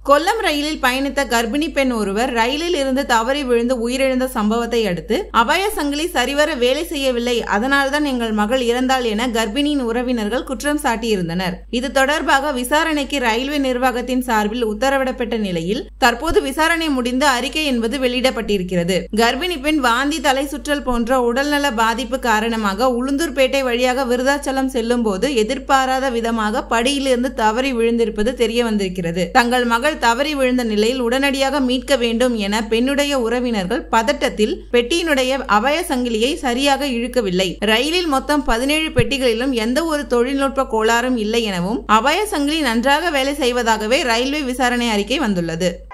கொல்லம் ரயிலில் பயணித்த கர்ப்பிணி பெண் ஒருவர் ரயிலில் இருந்து தவறி விழுந்து உயிரிழந்த சம்பவத்தை அடுத்து அபய சங்கிலி சரிவர வேலை செய்யவில்லை அதனால்தான் எங்கள் மகள் இறந்தாள் என கர்ப்பிணியின் உறவினர்கள் குற்றம் சாட்டியிருந்தனர் இது தொடர்பாக விசாரணைக்கு ரயில்வே நிர்வாகத்தின் சார்பில் உத்தரவிடப்பட்ட நிலையில் தற்போது விசாரணை முடிந்து அறிக்கை என்பது வெளியிடப்பட்டிருக்கிறது கர்ப்பிணி பெண் வாந்தி தலை சுற்றல் போன்ற உடல்நல பாதிப்பு காரணமாக உளுந்தூர்பேட்டை வழியாக விருதாச்சலம் செல்லும் போது எதிர்பாராத விதமாக படியிலிருந்து தவறி விழுந்திருப்பது தெரிய வந்திருக்கிறது தங்கள் மகள் தவறி விழுந்த நிலையில் உடனடியாக மீட்க வேண்டும் என பெண்ணுடைய உறவினர்கள் பதட்டத்தில் பெட்டியினுடைய அபய சங்கிலியை சரியாக இழுக்கவில்லை ரயிலில் மொத்தம் பதினேழு பெட்டிகளிலும் எந்த ஒரு தொழில்நுட்ப கோளாறும் இல்லை எனவும் அபய சங்கிலி நன்றாக வேலை செய்வதாகவே ரயில்வே விசாரணை அறிக்கை வந்துள்ளது